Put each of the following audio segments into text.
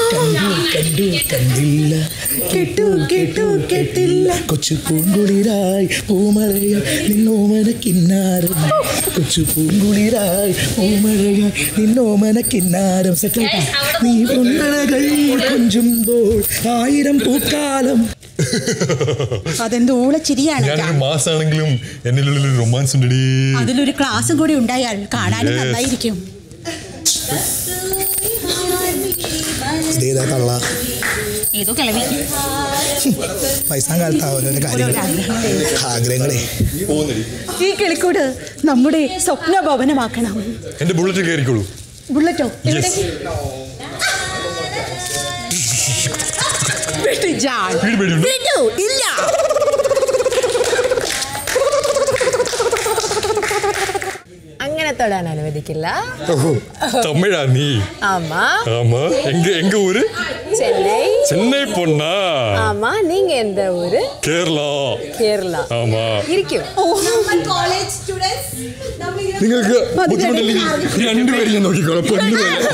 കണ്ടു കണ്ടില്ല കേട്ടു കേട്ടു കേട്ടില്ല കൊച്ചു പൂങ്കുളിരായി പൂമഴയായി നിന്നോമന കിന്നാരം കൊച്ചു പൂങ്കുളിരായി പൂമഴയായി നിന്നോമന കിന്നാരം സെറ്റ് നീ പൊന്നഴകൾ കൊഞ്ചുമ്പോൾ ആയിരം പൂക്കാലം അതെന്ത് ഊളച്ചിരിയാണ് ഞാനൊരു മാസാണെങ്കിലും എന്നിലുള്ള ഒരു റൊമാൻസ് ഉണ്ടടി അതിലൊരു ക്ലാസ്സും കൂടി ഉണ്ടായാൽ കാണാനും Yes. നന്നായിരിക്കും ഇതേതാ തള്ള ഏതോ കിളവി വയസ്സാം കാലത്ത് ഓരോരോ കാര്യങ്ങൾ ആഗ്രഹങ്ങളെ ഈ കിളിക്കൂട് നമ്മുടെ സ്വപ്ന ഭവനമാക്കണം എന്റെ ബുള്ളറ്റ് കയറിക്കോളൂ ബുള്ളറ്റോ എവിടെ? വിട്ടു ജാൻ. വീട് പേടിയുണ്ടോ? വിട്ടു, ഇല്ല അങ്ങനെ തൊടാൻ അനുവദിക്കില്ല തമിഴാ നീ ஆமா ஆமா எங்க எங்க ஊரு சென்னை சென்னை பொண்ணா ஆமா நீங்க எந்த ஊரு കേരള കേരള ആമാ ഇരിക്കും നിങ്ങൾക്ക് ബുദ്ധിമുട്ടില്ലെങ്കിൽ രണ്ടുപേരും ഞാൻ നോക്കിക്കോളാം പൊന്നു പോലെ.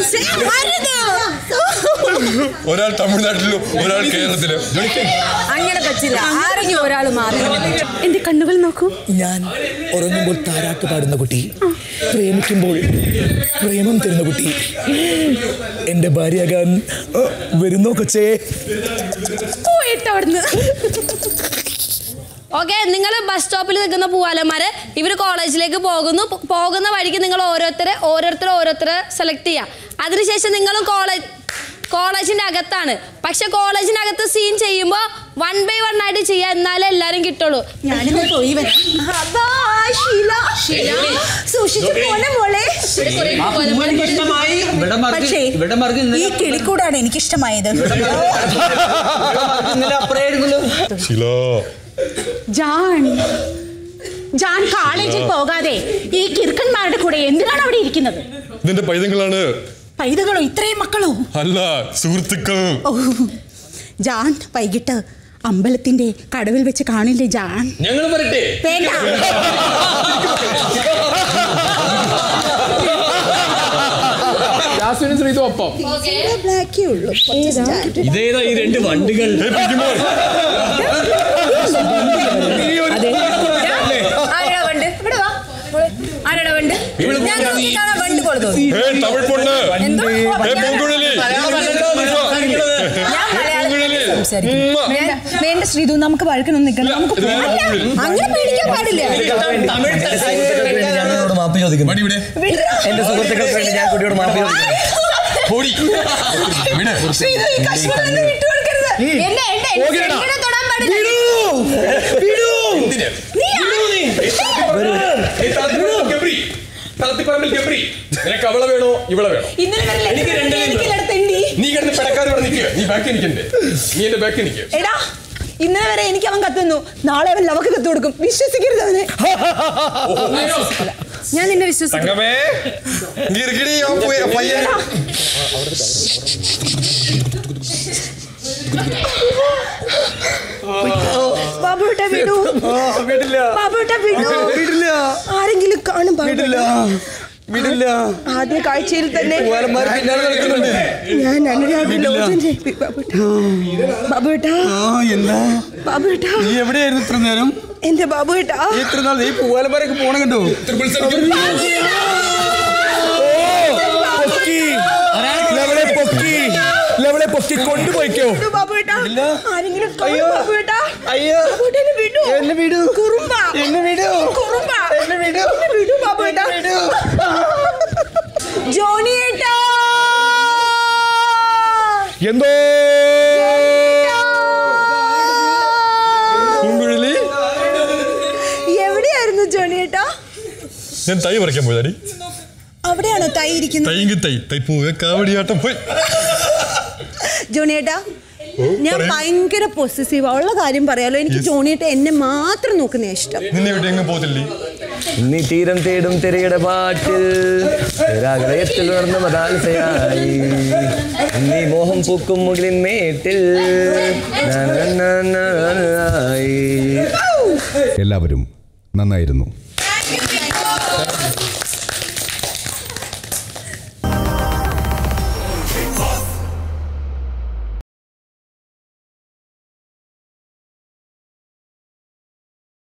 ഒരാൾ തമിഴ്നാട്ടിലും ഒരാൾ കേരളത്തിലും അങ്ങനെ പറ്റില്ല ആരെങ്കിലും ഒരാൾ മാത്രം എന്റെ കണ്ണുകൾ നോക്കൂ ഞാൻ ഉറങ്ങുമ്പോൾ താരാട്ട് പാടുന്ന കുട്ടി പ്രേമിക്കുമ്പോൾ പ്രേമം തരുന്ന കുട്ടി എൻ്റെ ഭാര്യയാകാൻ ഓ, വരുന്നോ കൊച്ചേ പോയിട്ട് അവിടുന്ന് ഓക്കെ നിങ്ങൾ ബസ് സ്റ്റോപ്പിൽ നിൽക്കുന്ന പൂവാലന്മാര് ഇവർ കോളേജിലേക്ക് പോകുന്നു പോ- പോകുന്ന വഴിക്ക് നിങ്ങൾ ഓരോരുത്തരെ ഓരോരുത്തരെ ഓരോരുത്തരെ സെലക്ട് ചെയ്യാം അതിനുശേഷം നിങ്ങളും കോളേജ് കോളേജിന്റെ അകത്താണ് പക്ഷെ കോളേജിനകത്ത് സീൻ ചെയ്യുമ്പോൾ വൺ ബൈ വൺ ആയിട്ട് ചെയ്യാം എന്നാലേ എല്ലാരും കിട്ടുള്ളൂ ഞാനിന്ന് പോയി വരാം അതാ ശീല സൂക്ഷിച്ചു പോലെ മോളെ ഇഷ്ടമായി ഇവിടെ മറിച്ച് പക്ഷേ ഇവിടെ മറിച്ച് ഈ ഇന്നലെ കിളിക്കൂടാണ് എനിക്കിഷ്ടമായത് ഇന്നലെ അപ്പുറയായിരുന്നല്ലോ ശില ജാൻ ജാൻ കോളേജിൽ പോകാതെ ഈ കിറുക്കന്മാരുടെ കൂടെ എന്തിനാണ് അവിടെ ഇരിക്കുന്നത് ഇതിന്റെ പൈതങ്ങളാണ് പൈതകളോ ഇത്രയും മക്കളോ അല്ല സുഹൃത്തുക്കൾ ഓ ജാൻ വൈകിട്ട് അമ്പലത്തിന്റെ കടവിൽ വെച്ച് കാണില്ലേ ജാൻ ഞങ്ങൾ വരട്ടെ വേണ്ട ജാസ്മിനും ശ്രീതും ഒപ്പം ബ്ലാക്കേ ഉള്ളൂ ഇതേതാ ഈ രണ്ട് വണ്ടികൾ ഏ, പിജിമോൻ. ആരാ വണ്ട് ഇവിടെ വാ മോളെ. ആരാടാ വണ്ട് ഞാൻ നോക്കിക്കാണാൻ വണ്ട് കൊടുത്തു ഏ, തമിഴ് പൊണ്ണ് എന്തോ ഏ, പൂങ്കുഴലി ഞാൻ മലയാളത്തിൽ സംസാരിക്കും ഉമ്മ. വേണ്ട, വേണ്ട ശ്രീതു നമുക്ക് വഴക്കണൊന്നും നിൽക്കണം നമുക്ക് പോകാം. അല്ല, അങ്ങനെ പേടിക്കാൻ പാടില്ല ഞാൻ നിന്നോട് മാപ്പ് ചോദിക്കുന്നു എന്റെ സുഹൃത്തുക്കൾക്ക് വേണ്ടി ഞാൻ കുട്ടിയോട് മാപ്പ് ചോദിക്കുന്നു ശ്രീതു ഈ കശ്മീരിൽ വിട്ടുകൊടുക്കരുത് എന്നെ എന്നെ എന്നെ തൊടാൻ പാടില്ല കളത്തിപ്പറമ്പിൽ ഗബ്രി നിനക്ക് അവളെ വേണോ ഇവളെ വേണോ ഇന്നലെ വരെ എനിക്ക് രണ്ടിലും എനിക്കിടത്തെണ്ടി നീ കിടന്ന് പിടക്കാതെ ഇവിടെ നിൽക്കുക നീ ബാക്കി നിൽക്കണ്ടേ നീ എന്റെ ബാക്കി നിൽക്കുക എടാ ഇന്നലെ വരെ എനിക്ക് അവൻ കത്ത് തന്നു നാളെ അവൻ ലവക്ക് കത്ത് കൊടുക്കും വിശ്വസിക്കരുത് അവനെ ഞാൻ നിന്നെ വിശ്വസിക്കും തങ്കമേ ഇരിക്കടി, ആ പോയ- പയ്യൻ. ബാബുട്ട വിടൂ വിടില്ല ബാബുട്ട വിടൂ വിടില്ല ആരെങ്കിലും കാണും വിടില്ല വിടില്ല ആദ്യ കാഴ്ചയിൽ തന്നെ പൂവാലന്മാർ പിന്നാലെ നടക്കുന്നുണ്ട് ഞാൻ അനുരാഗ് വിടില്ല. ലോചന്റെ ബാബുട്ട ബാബുട്ട ആ എന്താ ബാബുട്ട നീ എവിടെയായിരുന്നു ഇത്ര നേരം എന്റെ ബാബുട്ട നീ ഇത്ര നാൾ നീ പൂവാലന്മാരൊക്കെ പോണ കണ്ടോ പൊക്കി ലവളെ പൊക്കി ലവളെ പൊക്കി കൊണ്ടുപോയിക്കോ ബാബുട്ട ആരെങ്കിലും അയ്യോ. കാണും ബാബുട്ട അയ്യോ ബാബുട്ടനെ വിടൂ എന്നെ വിടൂ കുറുമ്പ എന്നെ വിടൂ കുറുമ്പ എന്നെ വിടൂ എന്നെ വിടൂ ബാബുട്ട വിടൂ ജോണിയേട്ടാ എന്തോ പൂങ്കുഴലി എവിടെയായിരുന്നു ജോണിയേട്ടാ ഞാൻ തൈ പറിക്കാൻ പോയതാടി അവിടെയാണോ തൈ ഇരിക്കുന്നത് തൈങ്കി തൈ തൈ പൂവ കാവടിയാട്ടം പോയി ജോണിയേട്ടാ ഞാൻ പറയൂ. ഭയങ്കര പൊസസീവ് ഉള്ള കാര്യം പറയാലോ എനിക്ക് ജോണിയേട്ട എന്നെ മാത്രം നോക്കുന്ന ഇഷ്ടം നിന്നെ ഇവിടെ എങ്ങും പോകത്തില്ലേ നീ തീരം തേടും തിരയുടെ പാട്ടിൽ രാഗലയത്തിൽ ഉണർന്ന മതാലസയായി നീ മോഹം പൂക്കും മുകളിൻ മേട്ടിൽ നാ, നാ, നാ, നാ, നായി. എല്ലാവരും നന്നായിരുന്നു